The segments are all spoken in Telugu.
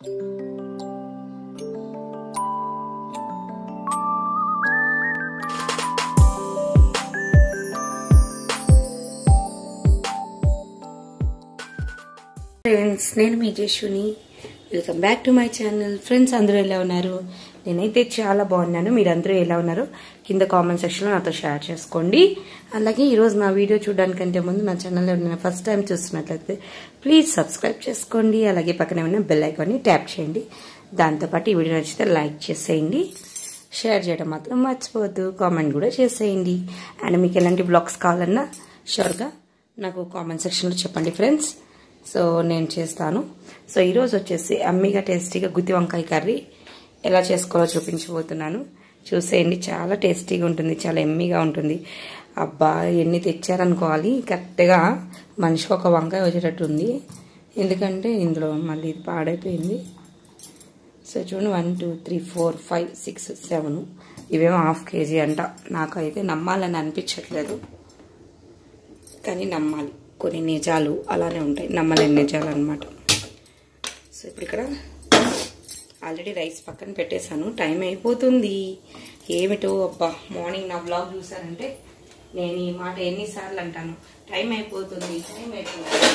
ఫ్రెండ్స్ నేను మీ జేషుని welcome back to my channel friends అందరూ ఎలా ఉన్నారు నేనైతే చాలా బాగున్నాను మీరందరూ ఎలా ఉన్నారు కింద కామెంట్ సెక్షన్లో నాతో షేర్ చేసుకోండి అలాగే ఈరోజు నా వీడియో చూడడానికంటే ముందు నా ఛానల్ ఎవరైనా ఫస్ట్ టైం చూస్తున్నట్లయితే ప్లీజ్ సబ్స్క్రైబ్ చేసుకోండి అలాగే పక్కనే ఉన్న బెల్ ఐకాన్ని ట్యాప్ చేయండి దాంతోపాటు ఈ వీడియో నచ్చితే లైక్ చేసేయండి షేర్ చేయడం మాత్రం మర్చిపోవద్దు కామెంట్ కూడా చేసేయండి అండ్ మీకు ఎలాంటి బ్లాగ్స్ కావాలన్నా షూర్గా నాకు కామెంట్ సెక్షన్లో చెప్పండి ఫ్రెండ్స్ సో నేను చేస్తాను సో ఈరోజు వచ్చేసి అమ్మిగా టేస్టీగా గుత్తి వంకాయ కర్రీ ఎలా చేసుకోవాలో చూపించబోతున్నాను చూసేయండి చాలా టేస్టీగా ఉంటుంది చాలా ఎమ్మిగా ఉంటుంది అబ్బా ఎన్ని తెచ్చారనుకోవాలి కరెక్ట్గా మనిషికి ఒక వంకాయ వచ్చేటట్టు ఉంది ఎందుకంటే ఇందులో మళ్ళీ ఇది పాడైపోయింది సో చూడండి one two three four five six seven ఇవేమో హాఫ్ కేజీ అంట నాకైతే నమ్మాలని అనిపించట్లేదు కానీ నమ్మాలి కొన్ని నిజాలు అలానే ఉంటాయి నమ్మలేని నిజాలు అనమాట సో ఇప్పుడు ఇక్కడ ఆల్రెడీ రైస్ పక్కన పెట్టేశాను టైం అయిపోతుంది ఏమిటో అబ్బా మార్నింగ్ నా బ్లాగ్ చూసారంటే నేను ఈ మాట ఎన్నిసార్లు అంటాను టైం అయిపోతుంది టైం అయిపోతుంది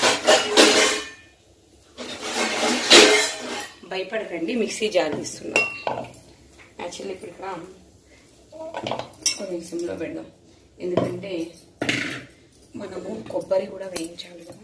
భయపడకండి మిక్సీ జార్ తీస్తున్నా యాక్చువల్లీ ఇప్పుడు ఇక్కడ కొన్ని సిమ్లో పెడదాం ఎందుకంటే మనము కొబ్బరి కూడా వేయించాలి కదా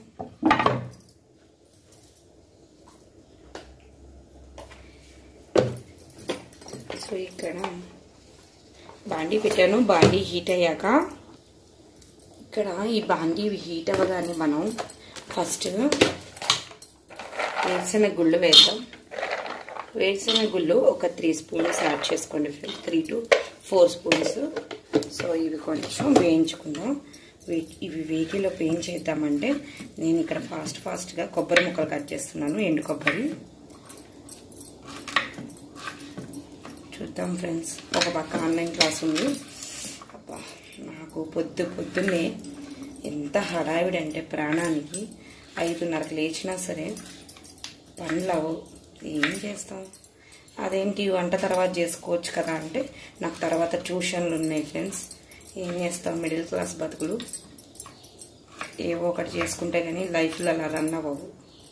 సో ఇక్కడ బాండీ పెట్టాను బాండీ హీట్ అయ్యాక ఇక్కడ ఈ బాండీ హీట్ అవ్వగానే మనం ఫస్ట్ వేరుశెనగ గుళ్ళు వేద్దాం వేరుశెనగ గుళ్ళు ఒక త్రీ స్పూన్స్ యాడ్ చేసుకోండి friends three to four spoons so ఇవి కొంచెం వేయించుకుందాం ఇవి వేగిలో వేయించేద్దామంటే నేను ఇక్కడ ఫాస్ట్ ఫాస్ట్గా కొబ్బరి ముక్కలు కట్ చేస్తున్నాను ఎండు కొబ్బరి చూద్దాం ఫ్రెండ్స్ ఒక పక్క ఆన్లైన్ క్లాస్ ఉంది అబ్బా నాకు పొద్దు పొద్దున్నే ఎంత హడావిడి అంటే ప్రాణానికి ఐదున్నరకు లేచినా సరే పనులు ఏం చేస్తాం అదేంటి వంట తర్వాత చేసుకోవచ్చు కదా అంటే నాకు తర్వాత ట్యూషన్లు ఉన్నాయి ఫ్రెండ్స్ ఏం చేస్తాం మిడిల్ క్లాస్ బతుకులు ఏవో ఒకటి చేసుకుంటే కానీ లైఫ్లో అలా రన్ అవ్వవు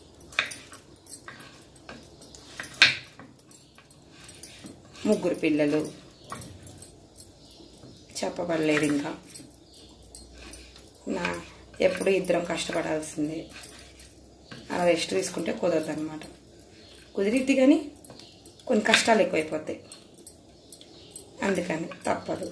ముగ్గురు పిల్లలు చెప్పబడలేదు ఇంకా నా ఎప్పుడు ఇద్దరం కష్టపడాల్సిందే అలా రెస్ట్ తీసుకుంటే కుదరదు అనమాట కుదిరిద్ది కానీ కొన్ని కష్టాలు ఎక్కువైపోతాయి అందుకని తప్పదు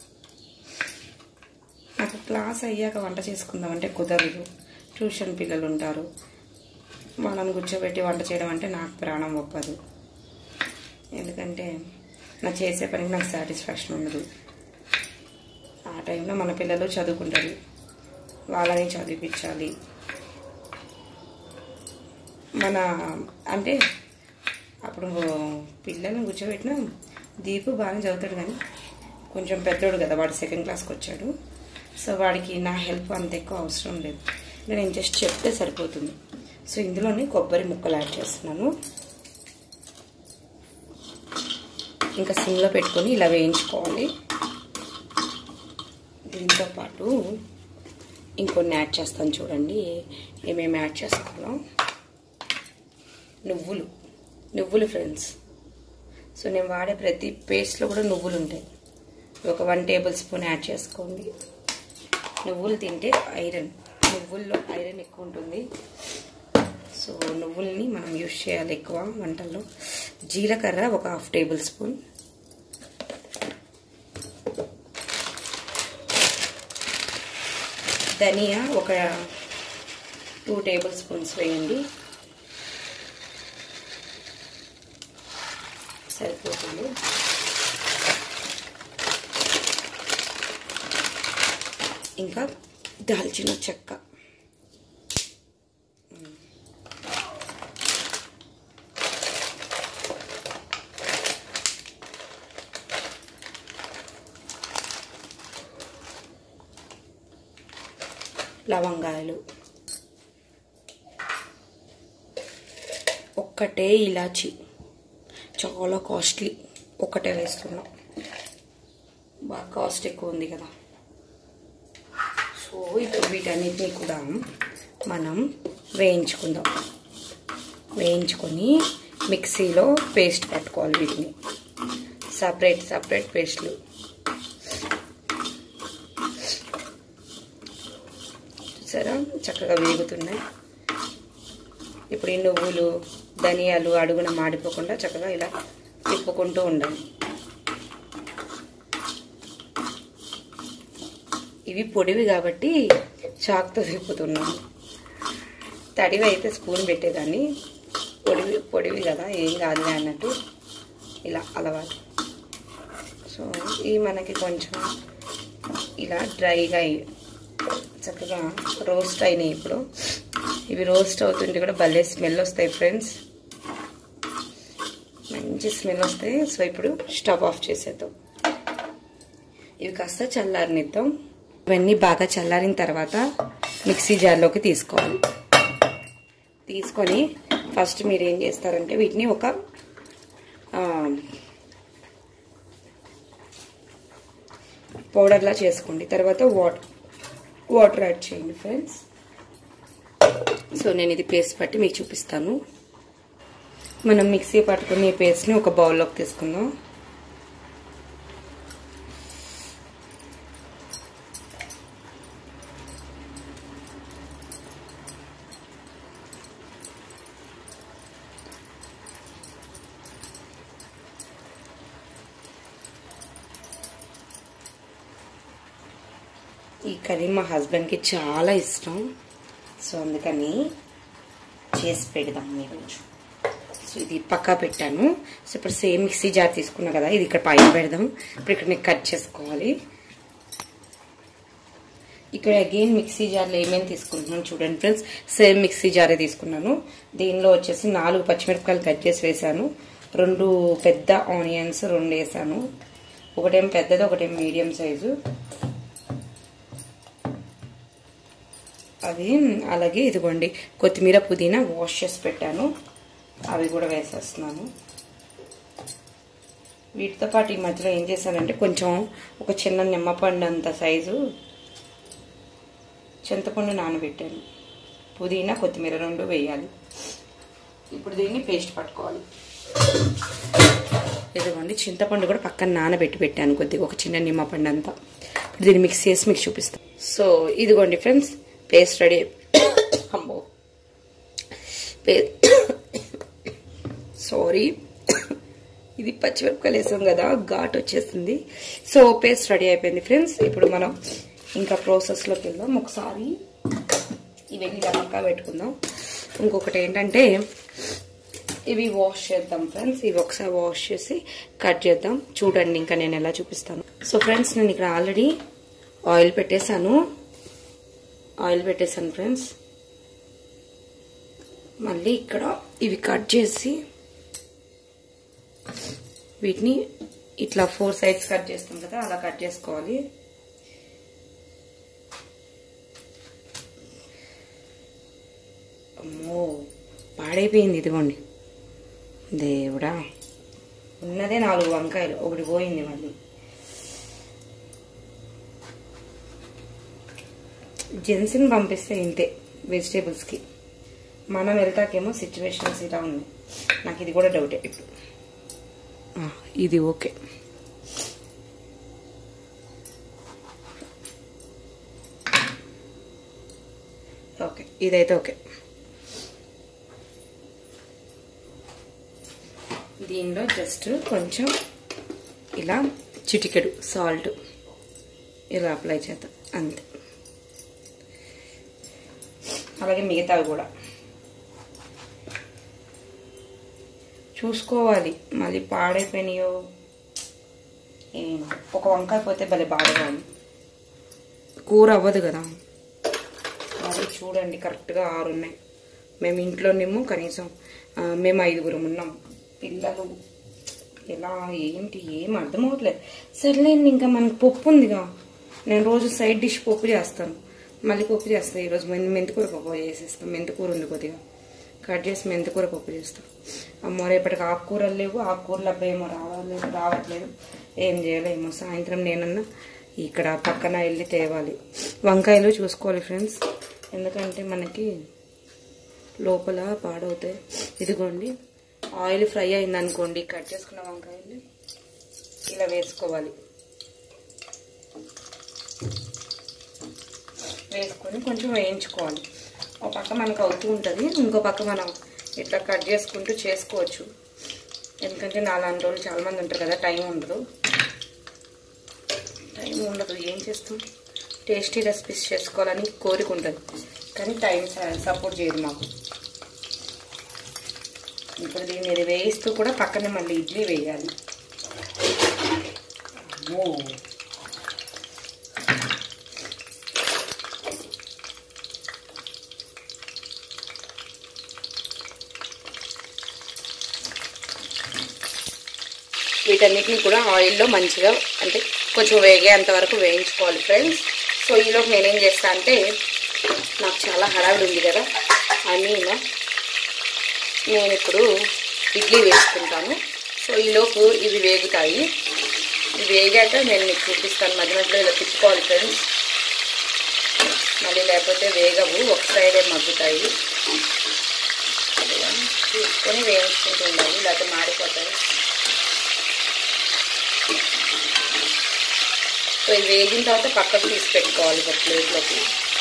నాకు క్లాస్ అయ్యాక వంట చేసుకుందామంటే కుదరదు ట్యూషన్ పిల్లలు ఉంటారు వాళ్ళని కూర్చోబెట్టి వంట చేయడం అంటే నాకు ప్రాణం ఒప్పదు ఎందుకంటే నా చేసే పనికి నాకు సాటిస్ఫాక్షన్ ఉండదు ఆ టైంలో మన పిల్లలు చదువుకుంటారు వాళ్ళని చదివించాలి మన అంటే అప్పుడు పిల్లల్ని కూర్చోబెట్టిన దీపు బాగానే చదువుతాడు కానీ కొంచెం పెద్దోడు కదా వాడు సెకండ్ క్లాస్కి వచ్చాడు సో వాడికి నా హెల్ప్ అంత ఎక్కువ అవసరం లేదు నేను జస్ట్ చెప్తే సరిపోతుంది సో ఇందులోనే కొబ్బరి ముక్కలు యాడ్ చేస్తున్నాను ఇంకా సిమ్లో పెట్టుకొని ఇలా వేయించుకోవాలి దీంతో పాటు ఇంకొన్ని యాడ్ చేస్తాను చూడండి ఏమేమి యాడ్ చేసుకోవాలో నువ్వులు నువ్వులు ఫ్రెండ్స్ సో నేను వాడే ప్రతి పేస్ట్లో కూడా నువ్వులు ఉంటాయి ఒక వన్ టేబుల్ స్పూన్ యాడ్ చేసుకోండి నువ్వులు తింటే ఐరన్ నువ్వుల్లో ఐరన్ ఎక్కువ ఉంటుంది సో నువ్వుల్ని మనం యూజ్ చేయాలి ఎక్కువ వంటల్లో జీలకర్ర ఒక హాఫ్ టేబుల్ స్పూన్ ధనియా ఒక టూ టేబుల్ స్పూన్స్ వేయండి సరిపోతుంది ఇంకా దాల్చిన చెక్క లవంగాయలు ఒక్క ఒక్కటే ఇలాచి చాలా కాస్ట్లీ ఒకటే వేస్తున్నాం బాగా కాస్ట్ ఎక్కువ ఉంది కదా సో ఇప్పుడు వీటన్నిటిని కూడా మనం వేయించుకుందాం వేయించుకొని మిక్సీలో పేస్ట్ పట్టుకోవాలి వీటిని సపరేట్ సపరేట్ పేస్ట్లు చూసారా చక్కగా వేగుతున్నాయి ఇప్పుడు ఈ నువ్వులు ధనియాలు అడుగున మాడిపోకుండా చక్కగా ఇలా తిప్పుకుంటూ ఉండాలి ఇవి పొడివి కాబట్టి చాక్తో తిప్పుతున్నాను తడివి అయితే స్పూన్ పెట్టేదాన్ని పొడివి పొడివి కదా ఏం కాదులే అన్నట్టు ఇలా అలవాటు సో ఇవి మనకి కొంచెం ఇలా డ్రైగా అయ్యి- చక్కగా రోస్ట్ అయినాయి ఇప్పుడు ఇవి రోస్ట్ అవుతుంటే కూడా భలే స్మెల్ వస్తాయి ఫ్రెండ్స్ మంచి స్మెల్ వస్తాయి సో ఇప్పుడు స్టవ్ ఆఫ్ చేసేద్దాం ఇవి కాస్త చల్లారనిద్దాం ఇవన్నీ బాగా చల్లారిన తర్వాత మిక్సీ జార్లోకి తీసుకోవాలి తీసుకొని ఫస్ట్ మీరు ఏం చేస్తారంటే వీటిని ఒక ఆ, పౌడర్లా చేసుకోండి తర్వాత వాటర్ వాటర్ యాడ్ చేయండి ఫ్రెండ్స్ సో నేను ఇది పేస్ట్ పట్టి మీకు చూపిస్తాను మనం మిక్సీ పట్టుకుని ఈ పేస్ట్ని ఒక బౌల్లోకి తీసుకుందాం ఈ కర్రీ మా హస్బెండ్కి చాలా ఇష్టం సో అందుకని చేసి పెడదాం ఈరోజు సో ఇది పక్కా పెట్టాను సో ఇప్పుడు సేమ్ మిక్సీ జార్ తీసుకున్నా కదా ఇది ఇక్కడ పైన పెడదాం ఇప్పుడు ఇక్కడ నేను కట్ చేసుకోవాలి ఇక్కడ అగైన్ మిక్సీ జార్లో ఏమేమి తీసుకుంటున్నాను చూడండి ఫ్రెండ్స్ సేమ్ మిక్సీ జారే తీసుకున్నాను దీనిలో వచ్చేసి నాలుగు పచ్చిమిరపకాయలు కట్ చేసి వేసాను రెండు పెద్ద ఆనియన్స్ రెండు వేసాను ఒకటేం పెద్దది ఒకటేం మీడియం సైజు అవి అలాగే ఇదిగోండి కొత్తిమీర పుదీనా వాష్ చేసి పెట్టాను అవి కూడా వేసేస్తున్నాను వీటితో పాటు ఈ మధ్యలో ఏం చేశానంటే కొంచెం ఒక చిన్న నిమ్మపండు అంత సైజు చింతపండు నానబెట్టాను పుదీనా కొత్తిమీర రెండు వేయాలి ఇప్పుడు దీన్ని పేస్ట్ పట్టుకోవాలి ఇదిగోండి చింతపండు కూడా పక్కన నానబెట్టి పెట్టాను కొద్దిగా ఒక చిన్న నిమ్మపండు అంతా ఇప్పుడు దీన్ని మిక్స్ చేసి మీకు చూపిస్తాను సో ఇదిగోండి ఫ్రెండ్స్ పేస్ట్ రెడీ అమ్మో పే సారీ ఇది పచ్చిమిరపకాయలు వేసాం కదా ఘాట్ వచ్చేసింది సో పేస్ట్ రెడీ అయిపోయింది ఫ్రెండ్స్ ఇప్పుడు మనం ఇంకా ప్రాసెస్లోకి వెళ్దాం ఒకసారి ఇవన్నీ ఇలా పక్కా పెట్టుకుందాం ఇంకొకటి ఏంటంటే ఇవి వాష్ చేద్దాం ఫ్రెండ్స్ ఇవి ఒకసారి వాష్ చేసి కట్ చేద్దాం చూడండి ఇంకా నేను ఎలా చూపిస్తాను సో ఫ్రెండ్స్ నేను ఇక్కడ ఆల్రెడీ ఆయిల్ పెట్టేశాను ఆయిల్ పెట్టేశాను ఫ్రెండ్స్ మళ్ళీ ఇక్కడ ఇవి కట్ చేసి వీటిని ఇట్లా ఫోర్ సైడ్స్ కట్ చేస్తాం కదా అలా కట్ చేసుకోవాలి అమ్మో పాడైపోయింది ఇదిగోండి దేవుడా ఉన్నదే నాలుగు వంకాయలు ఒకటి పోయింది మళ్ళీ జెన్సిన్ పంపిస్తే ఇంతే వెజిటేబుల్స్కి మనం వెళ్తాకేమో సిచ్యువేషన్స్ ఇలా ఉన్నాయి నాకు ఇది కూడా డౌటే ఇప్పుడు ఆ, ఇది ఓకే ఓకే ఇదైతే ఓకే దీనిలో జస్ట్ కొంచెం ఇలా చిటికెడు సాల్ట్ ఇలా అప్లై చేద్దాం అంతే అలాగే మిగతావి కూడా చూసుకోవాలి మళ్ళీ పాడైపోయినాయో ఏమో ఒక వంకాయ పోతే భలే బాధగా ఉంది కూర అవ్వదు కదా మరి చూడండి కరెక్ట్గా ఆరు ఉన్నాయి మేము ఇంట్లోనేమో కనీసం ఆ, మేము ఐదుగురం ఉన్నాం పిల్లలు ఎలా ఏంటి ఏం అర్థం అవ్వట్లేదు సర్లేండి ఇంకా మనకు పప్పు ఉందిగా నేను రోజు సైడ్ డిష్ పప్పు చేస్తాను మళ్ళీ పప్పు చేస్తాను ఈరోజు మెంతి మెంతికూర పప్పు చేసేస్తాం మెంతికూర ఉంది కొద్దిగా కట్ చేసి మెంతికూర పప్పు చేస్తాం అమ్మో రేపటికి ఆకుకూరలు లేవు ఆకుకూరలు అప్పుడు ఏమో రావలేదు రావట్లేదు ఏం చేయలేమో సాయంత్రం నేనన్నా ఇక్కడ పక్కన వెళ్ళి తేవాలి వంకాయలు చూసుకోవాలి ఫ్రెండ్స్ ఎందుకంటే మనకి లోపల పాడవుతాయి ఇదిగోండి ఆయిల్ ఫ్రై అయింది అనుకోండి కట్ చేసుకున్న వంకాయలు ఇలా వేసుకోవాలి వేసుకొని కొంచెం వేయించుకోవాలి ఒక పక్క మనకు అవుతూ ఉంటుంది ఇంకో పక్క మనం ఇట్లా కట్ చేసుకుంటూ చేసుకోవచ్చు ఎందుకంటే నాలాంటి వాళ్ళు చాలామంది ఉంటారు కదా టైం ఉండదు టైం ఉండదు ఏం చేస్తాం టేస్టీ రెసిపీస్ చేసుకోవాలని కోరిక ఉంటుంది కానీ టైం సపోర్ట్ చేయదు మాకు ఇప్పుడు దీన్ని ఇది వేయిస్తూ కూడా పక్కనే మళ్ళీ ఇడ్లీ వేయాలి అమ్మో. వీటన్నిటిని కూడా ఆయిల్లో మంచిగా అంటే కొంచెం వేగేంత వరకు వేయించుకోవాలి ఫ్రెండ్స్ సో ఈలోపు నేనేం చేస్తా అంటే నాకు చాలా హడావిడి ఉంది కదా ఐ మీన్ నేను ఇప్పుడు ఇడ్లీ వేసుకుంటాను సో ఈలోపు ఇవి వేగుతాయి ఇవి వేగాక నేను మీకు చూపిస్తాను మధ్య మధ్యలో ఇలా తిప్పుకోవాలి ఫ్రెండ్స్ మళ్ళీ లేకపోతే వేగవు ఒక సైడే మగ్గుతాయి ఇలా చూసుకొని వేయించుకుంటూ ఉండాలి లేకపోతే మాడిపోతాయి సో ఇది వేగిన తర్వాత పక్కకు తీసి పెట్టుకోవాలి ఒక ప్లేట్లోకి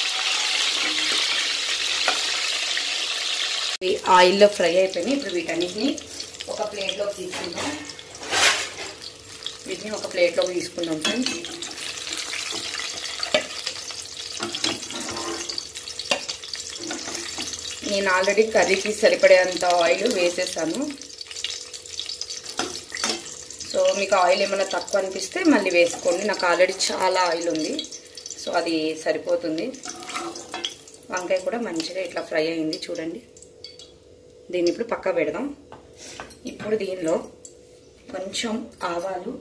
ఇవి ఆయిల్లో ఫ్రై అయిపోయినాయి ఇప్పుడు వీటన్నిటిని ఒక ప్లేట్లోకి తీసుకుందాం వీటిని ఒక ప్లేట్లోకి తీసుకుందాం ఫ్రెండ్స్ నేను ఆల్రెడీ కర్రీకి సరిపడేంత ఆయిల్ వేసేసాను సో మీకు ఆయిల్ ఏమైనా తక్కువ అనిపిస్తే మళ్ళీ వేసుకోండి నాకు ఆల్రెడీ చాలా ఆయిల్ ఉంది సో అది సరిపోతుంది వంకాయ కూడా మంచిగా ఇట్లా ఫ్రై అయింది చూడండి దీన్ని ఇప్పుడు పక్క పెడదాం ఇప్పుడు దీనిలో కొంచెం ఆవాలు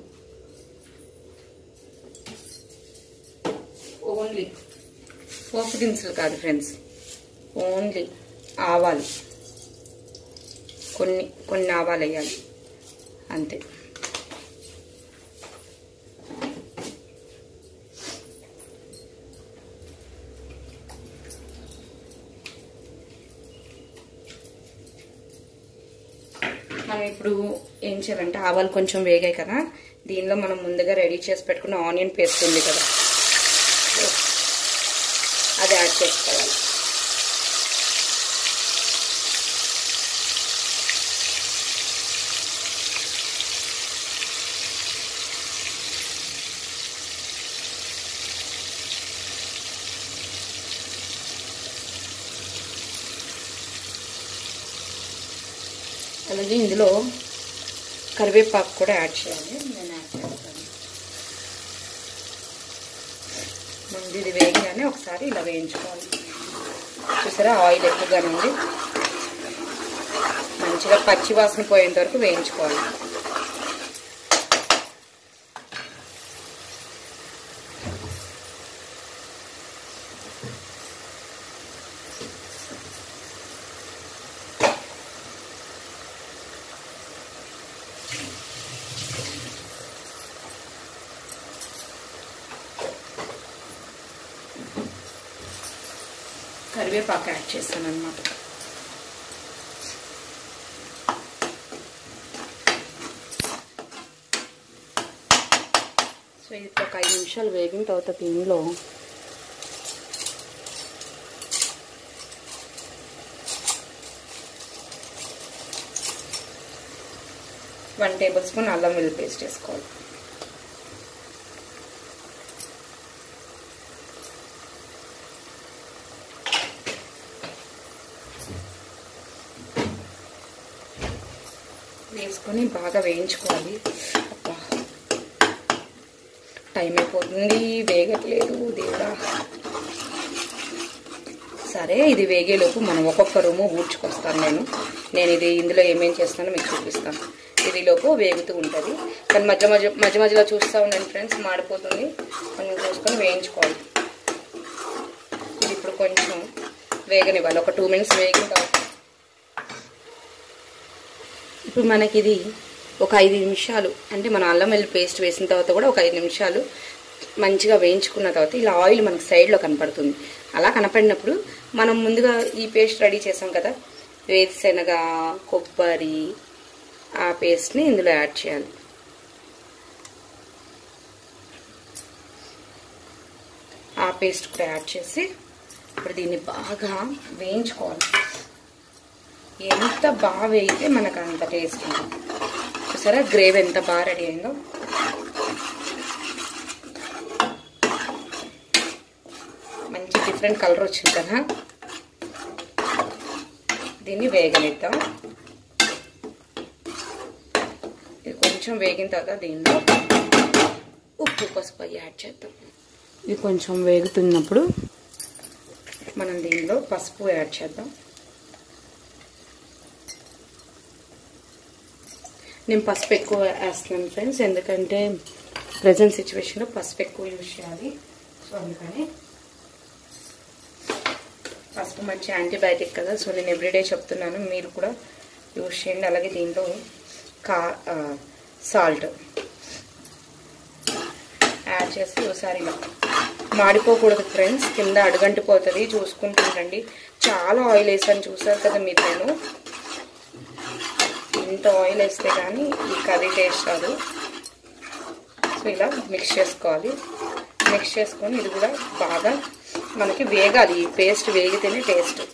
ఓన్లీ పోపు దినుసులు కాదు ఫ్రెండ్స్ ఓన్లీ ఆవాలు కొన్ని కొన్ని ఆవాలు వేయాలి అంతే మనం ఇప్పుడు ఏం చేయాలంటే ఆవాలు కొంచెం వేగాయి కదా దీనిలో మనం ముందుగా రెడీ చేసి పెట్టుకున్న ఆనియన్ పేస్ట్ ఉంది కదా అది యాడ్ చేసుకోవాలి అలాగే ఇందులో కరివేపాకు కూడా యాడ్ చేయాలి నేను యాడ్ చేస్తాను ముందు ఇది వేయగానే ఒకసారి ఇలా వేయించుకోవాలి చూసారా ఆయిల్ ఎక్కువగానే ఉంది మంచిగా పచ్చి వాసన పోయేంత వరకు వేయించుకోవాలి కరివేపాకు యాడ్ చేస్తాను అనమాట సో ఇది ఒక ఐదు నిమిషాలు వేగిన తర్వాత దీనిలో వన్ టేబుల్ స్పూన్ అల్లం వెల్లుల్లి పేస్ట్ వేసుకోవాలి వేసుకొని బాగా వేయించుకోవాలి అబ్బా టైం అయిపోతుంది వేగట్లేదు దేవుడా సరే ఇది వేగేలోపు మనం ఒక్కొక్క రూము ఊడ్చుకొస్తాను నేను నేను ఇది ఇందులో ఏమేం చేస్తానో మీకు చూపిస్తాను ఇది లోపు వేగుతూ ఉంటుంది కానీ మధ్య మధ్య మధ్య మధ్యలో చూస్తూ ఉండండి ఫ్రెండ్స్ మాడిపోతుంది కొంచెం చూసుకొని వేయించుకోవాలి ఇది ఇప్పుడు కొంచెం వేగనివ్వాలి ఒక టూ మినిట్స్ వేగిన తర్వాత ఇప్పుడు మనకి ఇది ఒక ఐదు నిమిషాలు అంటే మన అల్లం వెల్లి పేస్ట్ వేసిన తర్వాత కూడా ఒక ఐదు నిమిషాలు మంచిగా వేయించుకున్న తర్వాత ఇలా ఆయిల్ మనకి సైడ్లో కనపడుతుంది అలా కనపడినప్పుడు మనం ముందుగా ఈ పేస్ట్ రెడీ చేసాం కదా వేరుశనగ కొబ్బరి ఆ పేస్ట్ని ఇందులో యాడ్ చేయాలి ఆ పేస్ట్ కూడా యాడ్ చేసి ఇప్పుడు దీన్ని బాగా వేయించుకోవాలి ఎంత బాగా వేయితే మనకు అంత టేస్ట్ ఉంటుంది చూసారా గ్రేవీ ఎంత బాగా రెడీ అయిందో మంచి డిఫరెంట్ కలర్ వచ్చింది కదా దీన్ని వేగనిద్దాం ఇది కొంచెం వేగిన తర్వాత దీనిలో ఉప్పు పసుపు యాడ్ చేద్దాం ఇది కొంచెం వేగుతున్నప్పుడు మనం దీనిలో పసుపు యాడ్ చేద్దాం నేను పసుపు ఎక్కువ వేస్తున్నాను ఫ్రెండ్స్ ఎందుకంటే ప్రజెంట్ సిచ్యువేషన్లో పసుపు ఎక్కువ యూజ్ చేయాలి సో అందుకని పసుపు మంచి యాంటీబయాటిక్ కదా సో నేను ఎవ్రీడే చెప్తున్నాను మీరు కూడా యూజ్ చేయండి అలాగే దీంట్లో కా సాల్ట్ యాడ్ చేసి ఒకసారి ఇలా మాడిపోకూడదు ఫ్రెండ్స్ కింద అడుగంటిపోతుంది చూసుకుంటుండండి చాలా ఆయిల్ వేసాను చూసారు కదా మీరు నేను ఇంత ఆయిల్ వేస్తే కానీ ఈ కర్రీ టేస్ట్ రాదు సో ఇలా మిక్స్ చేసుకోవాలి మిక్స్ చేసుకొని ఇది కూడా బాగా మనకి వేగాలి ఈ పేస్ట్ వేగితేనే టేస్ట్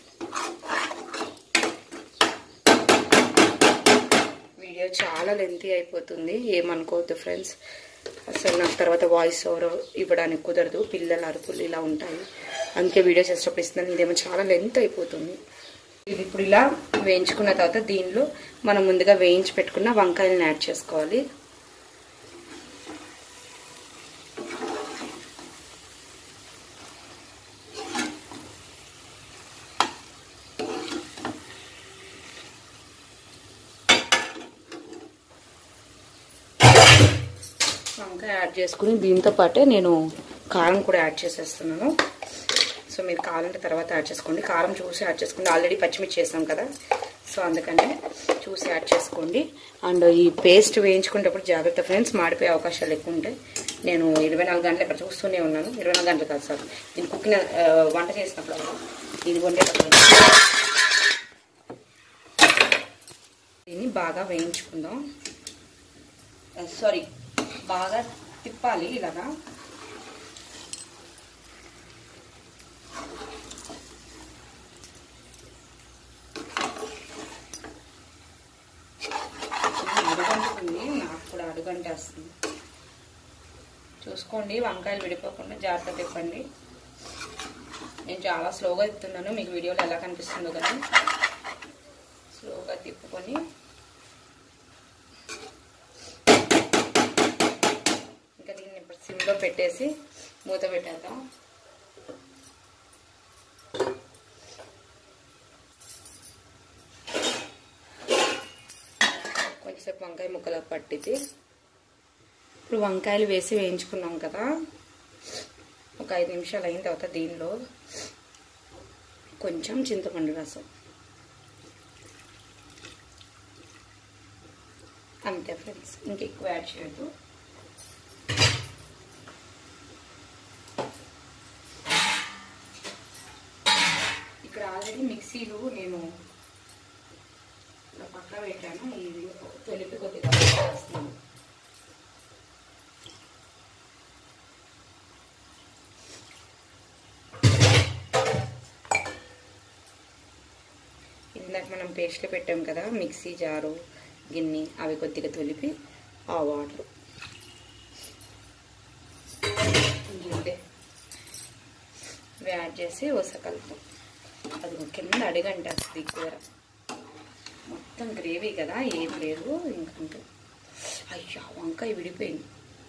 వీడియో చాలా లెంతీ అయిపోతుంది ఏమనుకోవద్దు ఫ్రెండ్స్ అసలు నాకు తర్వాత వాయిస్ ఓవర్ ఇవ్వడానికి కుదరదు పిల్లల అరుపులు ఇలా ఉంటాయి అందుకే వీడియో చేసేటప్పుడు ఇస్తున్నాను ఇదేమో చాలా లెంత్ అయిపోతుంది ఇది ఇప్పుడు ఇలా వేయించుకున్న తర్వాత దీనిలో మనం ముందుగా వేయించి పెట్టుకున్న వంకాయలను యాడ్ చేసుకోవాలి వంకాయ యాడ్ చేసుకుని దీంతో పాటే నేను కారం కూడా యాడ్ చేసేస్తున్నాను సో మీరు కావాలంటే తర్వాత యాడ్ చేసుకోండి కారం చూసి యాడ్ చేసుకోండి ఆల్రెడీ పచ్చిమిర్చి చేసాం కదా సో అందుకని చూసి యాడ్ చేసుకోండి అండ్ ఈ పేస్ట్ వేయించుకునేటప్పుడు జాగ్రత్త ఫ్రెండ్స్ మాడిపోయే అవకాశాలు ఎక్కువ ఉంటాయి నేను ఇరవై నాలుగు గంటలు ఇక్కడ చూస్తూనే ఉన్నాను ఇరవై నాలుగు గంటలు కాదు సార్ నేను కుకింగ్ వంట చేసినప్పుడు ఇది వండేటప్పుడు దీన్ని బాగా వేయించుకుందాం సారీ బాగా తిప్పాలి ఇలాగా అడుగంటుంది నాకు కూడా అడుగంటేస్తుంది చూసుకోండి వంకాయలు విడిపోకుండా జాగ్రత్త తిప్పండి నేను చాలా స్లోగా తిప్పుతున్నాను మీకు వీడియోలో ఎలా కనిపిస్తుందో కదా స్లోగా తిప్పుకొని ఇంకా దీన్ని ఇప్పుడు సిమ్లో పెట్టేసి మూత పెట్టేద్దాం కొంచెంసేపు వంకాయ ముక్కలకు పట్టింది ఇప్పుడు వంకాయలు వేసి వేయించుకున్నాం కదా ఒక ఐదు నిమిషాలు అయిన తర్వాత దీనిలో కొంచెం చింతపండు రసం అంతే ఫ్రెండ్స్ ఇంకెక్కువ యాడ్ చేయొద్దు ఇక్కడ ఆల్రెడీ మిక్సీలు నేను ఇలా పక్క పెట్టాను ఇది తొలిపి కొద్దిగా వేస్తున్నాను ఇందాక మనం పేస్ట్లో పెట్టాం కదా మిక్సీ జారు గిన్నె అవి కొద్దిగా తొలిపి ఆ వాటర్ ఇంతే యాడ్ చేసి కలుపుతాం అది కింద అడిగంటేస్తుంది కూర మొత్తం గ్రేవీ కదా ఏం లేదు ఇంకంటే అయ్యా వంకాయ విడిపోయింది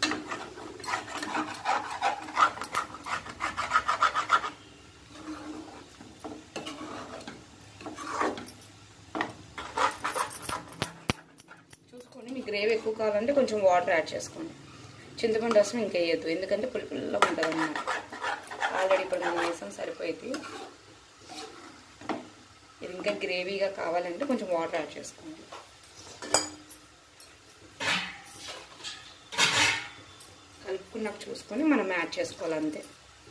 చూసుకోండి మీ గ్రేవీ ఎక్కువ కావాలంటే కొంచెం వాటర్ యాడ్ చేసుకోండి చింతపండు రసం ఇంకా వేయద్దు ఎందుకంటే పులి పుల్లగా ఉంటుంది అన్నమాట ఆల్రెడీ ఇప్పుడు మనం వేసాం సరిపోయింది ఇది ఇంకా గ్రేవీగా కావాలంటే కొంచెం వాటర్ యాడ్ చేసుకోండి నాకు చూసుకొని మనం యాడ్ చేసుకోవాలి అంతే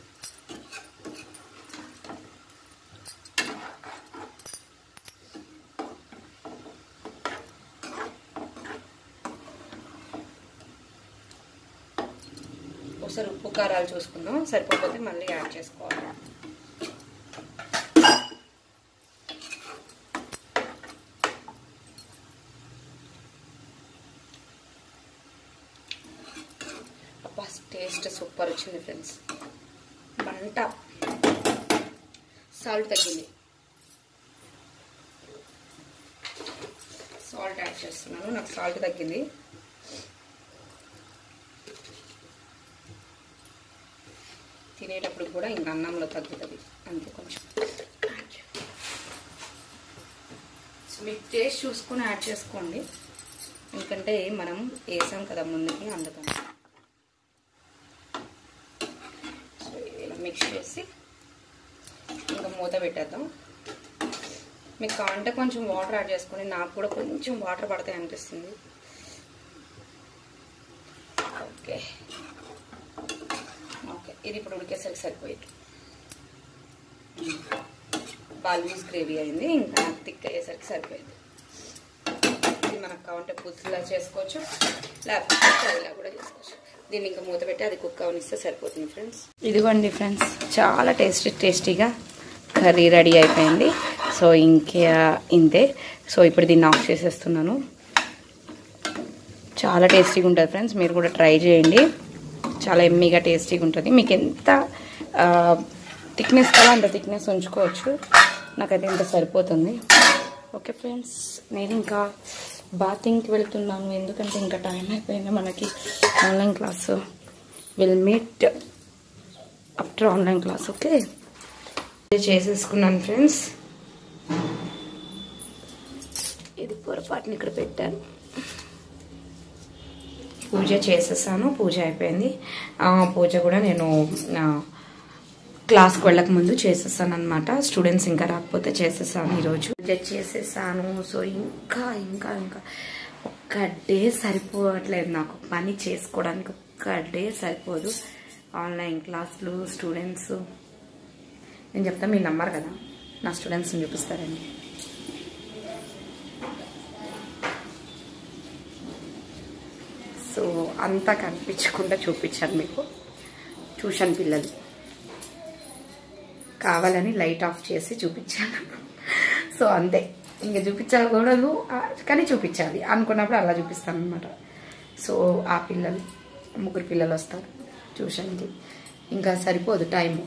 ఒకసారి ఉప్పు కారాలు చూసుకుందాం సరిపోతే మళ్ళీ యాడ్ చేసుకోవాలి అబ్బా టేస్ట్ సూపర్ వచ్చింది ఫ్రెండ్స్ మంట సాల్ట్ తగ్గింది సాల్ట్ యాడ్ చేస్తున్నాను నాకు సాల్ట్ తగ్గింది తినేటప్పుడు కూడా ఇంకా అన్నంలో తగ్గుతుంది అంతే కొంచెం సో మీకు టేస్ట్ చూసుకొని యాడ్ చేసుకోండి ఎందుకంటే మనం వేసాం కదా ముందుకి అందుకని సో ఇలా మిక్స్ చేసి ఇంకా మూత పెట్టేద్దాం మీకు కావాలంటే కొంచెం వాటర్ యాడ్ చేసుకొని నాకు కూడా కొంచెం వాటర్ పడతాయి అనిపిస్తుంది ఓకే ఓకే ఇది ఇప్పుడు ఉడికేసరికి సరిపోయేది బాల్వీస్ గ్రేవీ అయింది ఇంకా నాకు థిక్ అయ్యేసరికి సరిపోయింది ఇది మనకు కావాలంటే పులుసులా చేసుకోవచ్చు లేకపోతే కర్రీలా కూడా చేసుకోవచ్చు దీన్ని ఇంకా మూత పెట్టి అది కుక్ అవనిస్తే సరిపోతుంది ఫ్రెండ్స్ ఇదిగోండి ఫ్రెండ్స్ చాలా టేస్టీ టేస్టీగా కర్రీ రెడీ అయిపోయింది సో ఇంకా ఇంతే సో ఇప్పుడు దీన్ని ఆఫ్ చేసేస్తున్నాను చాలా టేస్టీగా ఉంటుంది ఫ్రెండ్స్ మీరు కూడా ట్రై చేయండి చాలా ఎమ్మీగా టేస్టీగా ఉంటుంది మీకు ఎంత థిక్నెస్ కావాలో అంత థిక్నెస్ ఉంచుకోవచ్చు నాకైతే ఇంత సరిపోతుంది ఓకే ఫ్రెండ్స్ నేను ఇంకా బాతింగ్కి వెళ్తున్నాను ఎందుకంటే ఇంకా టైం అయిపోయింది మనకి online class will meet after online class okay చేసేసుకున్నాను ఫ్రెండ్స్ ఇది పొరపాటుని ఇక్కడ పెట్టాను పూజ చేసేసాను పూజ అయిపోయింది పూజ కూడా నేను క్లాస్కి వెళ్ళక ముందు చేసేసాను అనమాట స్టూడెంట్స్ ఇంకా రాకపోతే చేసేసాను ఈరోజు పూజ చేసేసాను సో ఇంకా ఇంకా ఇంకా ఒక్క డే సరిపోవట్లేదు నాకు పని చేసుకోవడానికి ఒక్క డే సరిపోదు ఆన్లైన్ క్లాసులు స్టూడెంట్స్ నేను చెప్తా మీరు నమ్మరు కదా నా స్టూడెంట్స్ని చూపిస్తారండి సో అంతా కనిపించకుండా చూపించాను మీకు ట్యూషన్ పిల్లలు కావాలని లైట్ ఆఫ్ చేసి చూపించాను సో అంతే ఇంకా చూపించకూడదు కానీ చూపించాలి అనుకున్నప్పుడు అలా చూపిస్తాను అనమాట సో ఆ పిల్లలు ముగ్గురు పిల్లలు వస్తారు ట్యూషన్కి ఇంకా సరిపోదు టైము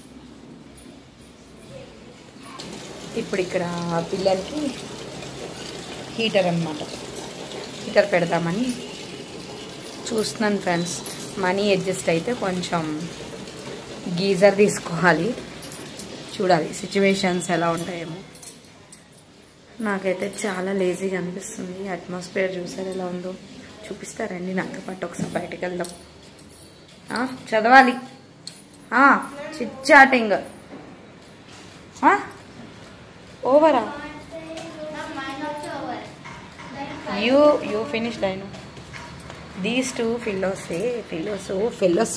ఇప్పుడు ఇక్కడ పిల్లలకి హీటర్ అనమాట హీటర్ పెడదామని చూస్తున్నాను ఫ్రెండ్స్ మనీ అడ్జస్ట్ అయితే కొంచెం గీజర్ తీసుకోవాలి చూడాలి సిచ్యువేషన్స్ ఎలా ఉంటాయేమో నాకైతే చాలా లేజీగా అనిపిస్తుంది అట్మాస్ఫియర్ చూసారు ఎలా ఉందో చూపిస్తారండి నాతో పాటు ఒకసారి బయటకు వెళ్దాం చదవాలి చిచ్చాటింగ్ ఓవరా యూ యూ ఫినిష్ డైనో దీస్ టూ ఫిల్లోస్ ఫిల్లోస్ ఫిల్లోస్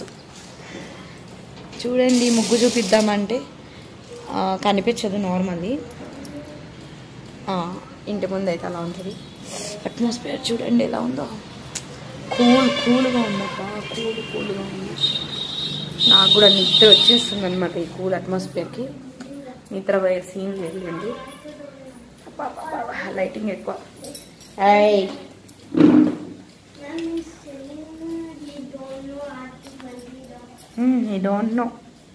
చూడండి ముగ్గు చూపిద్దామంటే కనిపించదు నార్మల్లీ ఇంటి ముందు అయితే అలా ఉంటుంది అట్మాస్ఫియర్ చూడండి ఎలా ఉందో కూల్ కూల్గా ఉందప్ప కూల్ కూల్గా ఉంది నాకు కూడా నిద్ర వచ్చేస్తుంది అనమాట ఈ కూల్ అట్మాస్ఫియర్కి నిద్ర పోయే సీన్ వెళ్ళండి లైటింగ్ ఎక్కువ ఐ ఐ డోంట్ నో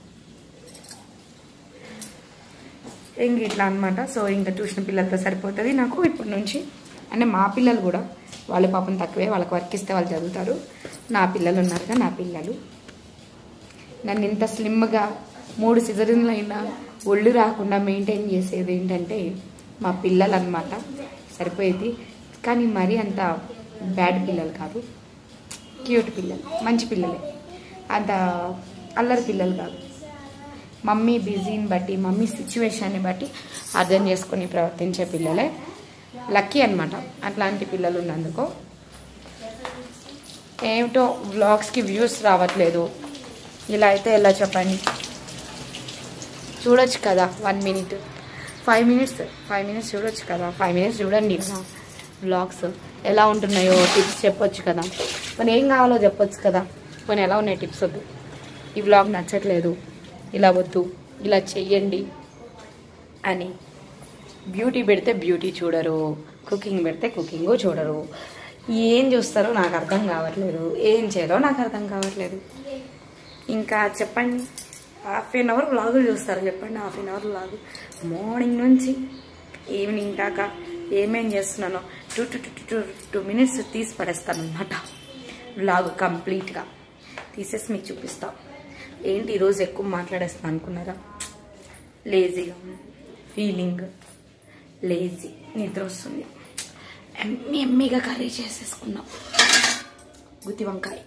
ఇంక ఇట్లా అనమాట సో ఇంకా ట్యూషన్ పిల్లలతో సరిపోతుంది నాకు ఇప్పటి నుంచి అంటే మా పిల్లలు కూడా వాళ్ళ పాపం తక్కువే వాళ్ళకి వర్క్ ఇస్తే వాళ్ళు చదువుతారు నా పిల్లలు ఉన్నారుగా నా పిల్లలు నన్ను ఇంత స్లిమ్గా మూడు సిజరిన్లు అయినా ఒళ్ళు రాకుండా మెయింటైన్ చేసేది ఏంటంటే మా పిల్లలు అనమాట సరిపోయేది కానీ మరీ అంత బ్యాడ్ పిల్లలు కాదు క్యూట్ పిల్లలు మంచి పిల్లలే అంత అల్లరి పిల్లలు కాదు మమ్మీ బిజీని బట్టి మమ్మీ సిచ్యువేషన్ని బట్టి అర్థం చేసుకొని ప్రవర్తించే పిల్లలే లక్కీ అనమాట అట్లాంటి పిల్లలు ఉన్నందుకు ఏమిటో వ్లాగ్స్కి వ్యూస్ రావట్లేదు ఇలా అయితే ఎలా చెప్పండి చూడొచ్చు కదా one minute five minutes five minutes చూడొచ్చు కదా ఫైవ్ మినిట్స్ చూడండి కదా వ్లాగ్స్ ఎలా ఉంటున్నాయో టిప్స్ చెప్పొచ్చు కదా మరి ఏం కావాలో చెప్పొచ్చు కదా కొన్ని ఎలా ఉన్నాయి టిప్స్ వద్దు ఈ వ్లాగ్ నచ్చట్లేదు ఇలా వద్దు ఇలా చెయ్యండి అని బ్యూటీ పెడితే బ్యూటీ చూడరు కుకింగ్ పెడితే కుకింగ్ చూడరు ఏం చూస్తారో నాకు అర్థం కావట్లేదు ఏం చేయాలో నాకు అర్థం కావట్లేదు ఇంకా చెప్పండి హాఫ్ ఎన్ అవర్ వ్లాగులు చూస్తారు చెప్పండి half an hour vlog morning నుంచి ఈవినింగ్ దాకా ఏమేం చేస్తున్నానో two two two two two minutes తీసి పడేస్తాను అనమాట వ్లాగ్ కంప్లీట్గా తీసేసి మీకు చూపిస్తా ఏంటి ఈరోజు ఎక్కువ మాట్లాడేస్తాను అనుకున్నారా లేజీగా ఫీలింగ్ లేజీ నిద్ర వస్తుంది ఎమ్మి ఎమ్మిగా కర్రీ చేసేసుకున్నాం గుత్తి వంకాయ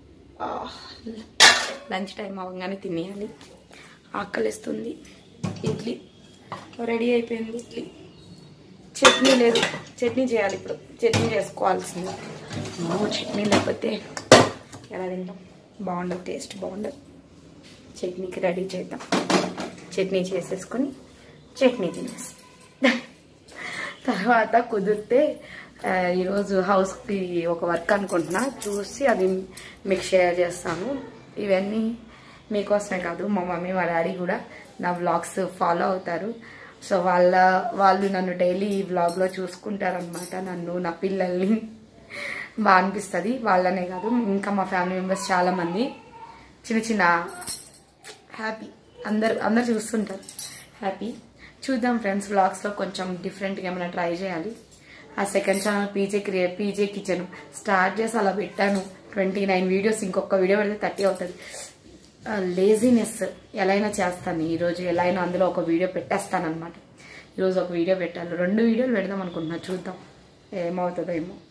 లంచ్ టైం అవ్వగానే తినేయాలి ఆకలిస్తుంది ఇడ్లీ రెడీ అయిపోయింది ఇడ్లీ చట్నీ లేదు చట్నీ చేయాలి ఇప్పుడు చట్నీ చేసుకోవాల్సింది నో చట్నీ లేకపోతే ఎలా తింటాం బాగుండదు టేస్ట్ బాగుండదు చట్నీకి రెడీ చేద్దాం చట్నీ చేసేసుకొని చట్నీ తినేస్తాం తర్వాత కుదిరితే ఆ, ఈరోజు హౌస్కి ఒక వర్క్ అనుకుంటున్నా చూసి అది మీకు షేర్ చేస్తాను ఇవన్నీ మీకోసమే కాదు మా మమ్మీ మా డాడీ కూడా నా వ్లాగ్స్ ఫాలో అవుతారు సో వాళ్ళ వాళ్ళు నన్ను డైలీ ఈ వ్లాగ్లో చూసుకుంటారనమాట నన్ను నా పిల్లల్ని బాగా అనిపిస్తుంది వాళ్ళనే కాదు ఇంకా మా ఫ్యామిలీ మెంబర్స్ చాలామంది చిన్న చిన్న హ్యాపీ అందరు అందరు చూస్తుంటారు హ్యాపీ చూద్దాం ఫ్రెండ్స్ వ్లాగ్స్లో కొంచెం డిఫరెంట్గా ఏమైనా ట్రై చేయాలి ఆ సెకండ్ ఛానల్ పీజే క్రియే పీజే కిచెన్ స్టార్ట్ చేసి అలా పెట్టాను ట్వంటీ నైన్ వీడియోస్ ఇంకొక వీడియో పెడితే థర్టీ అవుతుంది లేజినెస్ ఎలా అయినా చేస్తాను ఈరోజు ఎలా అయినా అందులో ఒక వీడియో పెట్టేస్తాను అనమాట ఈరోజు ఒక వీడియో పెట్టాలి రెండు వీడియోలు పెడదాం అనుకుంటున్నా చూద్దాం ఏమవుతుందో ఏమో